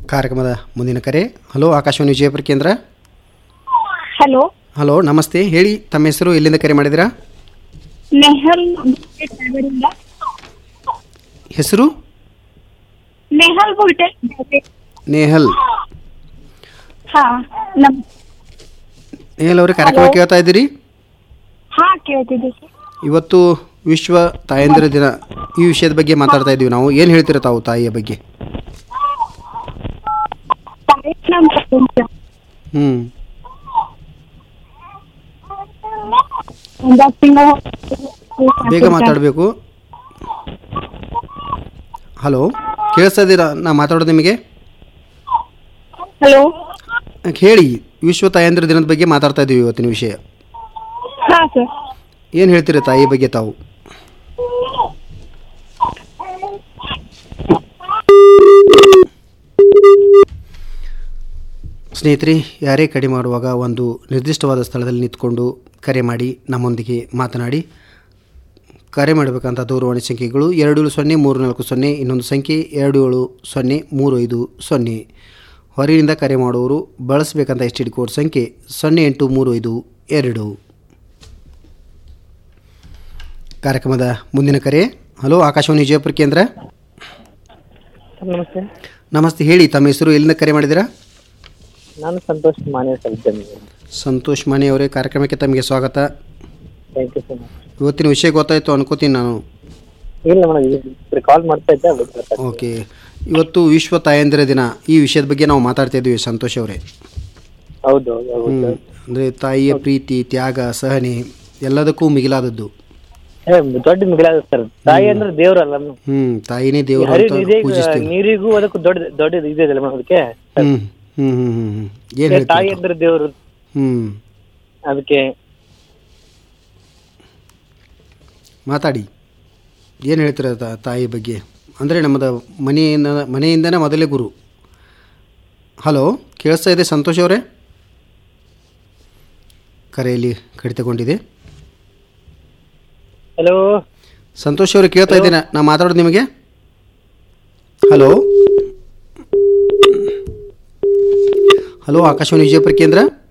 ಕಾರ್ಯಕ್ರಮದ ಮುಂದಿನ ಕರೆ ಹಲೋ ಆಕಾಶವಾಣಿ ವಿಜಯಪುರ ಕೇಂದ್ರ ಹಲೋ ಹಲೋ ನಮಸ್ತೆ ಹೇಳಿ ತಮ್ಮ ಹೆಸರು ಎಲ್ಲಿಂದ ಕರೆ ಮಾಡಿದಿರಾ ನೆಹಲ್ ಸಾಗರಿಂದ ಹೆಸರು ನೆಹಲ್ ಬುಲ್ಟೆ ನೇಹಲ್ ಹಾ ನಮ್ ನೇಹಲ್ ಅವರೇ ಕಾರ್ಯಕ್ರಮ ಕೇಳ್ತಾ ಇದ್ದೀರಿ ಹಾ ಕೇಳ್ತಿದ್ದೆ ಸರ್ ಇವತ್ತು ವಿಶ್ವ ತಾಯಂದಿರ ದಿನ ಈ ವಿಷಯದ ಬಗ್ಗೆ ಮಾತಾಡ್ತಾ ಇದ್ದೀವಿ ನಾವು ಏನು ಹೇಳ್ತೀರಾ ತಾವು ತಾಯಿಯ ಬಗ್ಗೆ ತಾಯಿ ನಮ್ ಪ್ರಪಂಚ. ಹ್ಞೂ ಒಂದ್ ಹತ್ತ್ ತಿಂಗಳು ಬೇಗ ಮಾತಾಡಬೇಕು ಹಲೋ ಕೇಳಿಸ್ತಾ ಇದ್ದೀರಾ ನಾ ಮಾತಾಡೋದು ನಿಮಗೆ ಹಲೋ ಹೇಳಿ ವಿಶ್ವ ತಾಯಂದಿರ ದಿನದ ಬಗ್ಗೆ ಮಾತಾಡ್ತಾ ಇದ್ದೀವಿ ಇವತ್ತಿನ ವಿಷಯ ಹಾ ಸರ್ ಏನು ಹೇಳ್ತೀರಾ ತಾಯಿ ಬಗ್ಗೆ ತಾವು ಸ್ನೇಹಿತರೆ ಯಾರೇ ಕಡಿಮೆ ಮಾಡುವಾಗ ಒಂದು ನಿರ್ದಿಷ್ಟವಾದ ಸ್ಥಳದಲ್ಲಿ ನಿಂತ್ಕೊಂಡು ಕರೆ ಮಾಡಿ ನಮ್ಮೊಂದಿಗೆ ಮಾತನಾಡಿ ಕರೆ ಮಾಡಬೇಕಂತ ದೂರವಾಣಿ ಸಂಖ್ಯೆಗಳು ಎರಡು ಏಳು ಸೊನ್ನೆ ಮೂರು ನಾಲ್ಕು ಸೊನ್ನೆ ಇನ್ನೊಂದು ಸಂಖ್ಯೆ ಎರಡು ಏಳು ಸೊನ್ನೆ ಮೂರು ಐದು ಸೊನ್ನೆ ಹೊರಗಿನಿಂದ ಕರೆ ಮಾಡುವವರು ಬಳಸಬೇಕಂತ ಎಸ್ ಟಿ ಕೋಡ್ ಸಂಖ್ಯೆ ಸೊನ್ನೆ ಎಂಟು ಮೂರು ಐದು ಎರಡು ಕಾರ್ಯಕ್ರಮದ ಮುಂದಿನ ಕರೆ ಹಲೋ ಆಕಾಶವಾಣಿ ವಿಜಯಪುರ ಕೇಂದ್ರ ನಮಸ್ತೆ ನಮಸ್ತೆ ಹೇಳಿ ತಮ್ಮ ಹೆಸರು ಎಲ್ಲಿಂದ ಕರೆ ಮಾಡಿದ್ದೀರಾ ನಾನು ಸಂತೋಷ್ ಮಾನೆ ಸಲ್ಜನ್ ಸಂತೋಷ್ ಮಾನೆ ಅವರೇ ಕಾರ್ಯಕ್ರಮಕ್ಕೆ ತಮಗೆ ಸ್ವಾಗತ ಥ್ಯಾಂಕ್ ಯು ಸೊ ಮಚ್ ಇವತ್ತಿನ ವಿಷಯ ಗೊತ್ತಾಯಿತು ಅನ್ಕೋತೀನಿ ನಾನು ಇಲ್ಲ ಮೇಡಮ್ ಕಾಲ್ ಮಾಡ್ತಾ ಇದ್ದೆ ಅದಕ್ಕೆ ಗೊತ್ತಾಗ್ತದೆ. ಓಕೆ ಇವತ್ತು ವಿಶ್ವ ತಾಯಂದಿರ ದಿನ ಈ ವಿಷಯದ ಬಗ್ಗೆ ನಾವು ಮಾತಾಡ್ತಾ ಇದ್ದೀವಿ ಸಂತೋಷ್ ಅವರೇ ಹೌದು ಹೌದು ಹೌದು ಅಂದರೆ ತಾಯಿಯ ಪ್ರೀತಿ ತ್ಯಾಗ ಸಹನೆ ಎಲ್ಲದಕ್ಕೂ ಮಿಗಿಲಾದದ್ದು ಏ, ದೊಡ್ಡ ಮಿಗಿಲಾದ ಸರ್ ತಾಯಿ ಅಂದ್ರೆ ದೇವ್ರಲ್ಲ ಹ್ಞೂ ತಾಯಿನೇ ದೇವರು ಹರಿ ಅಂತ ಇದೆ ಪೂಜಿಸ್ತೀವಿ ನೀರಿಗೂ ಅದಕ್ಕೂ ದೊಡ್ಡ ದೊಡ್ಡ ಇದೆ ಮೇಡಮ್ ಅದಕ್ಕೆ ಹ್ಞೂ ಹ್ಞೂ ಹ್ಞೂ ಹ್ಞೂ ಹ್ಞೂ ಏನು ಏ, ತಾಯಿ ಹೇಳ್ತೀವಿ ಅಂದ್ರೆ ದೇವ್ರು ಹ್ಞೂ ಅದಕ್ಕೆ ಮಾತಾಡಿ ಏನು ಹೇಳ್ತೀರ ತಾ- ತಾಯಿ ಬಗ್ಗೆ ಅಂದರೆ ನಮ್ಮದು ಮನೆಯಿಂದ ಮನೆಯಿಂದನೇ ಮೊದಲೇ ಗುರು ಹಲೋ ಕೇಳಿಸ್ತಾ ಇದೆ ಸಂತೋಷ್ ಅವರೇ ಕರೆಯಲ್ಲಿ ಕಡಿತಗೊಂಡಿದೆ ಹಲೋ ಸಂತೋಷ್ ಅವರೇ ಕೇಳ್ತಾ ಇದ್ದೀನ ನಾ ಮಾತಾಡೋದು ನಿಮಗೆ ಹಲೋ ಹಲೋ ಆಕಾಶವಾಣಿ ವಿಜಯಪುರ ಕೇಂದ್ರ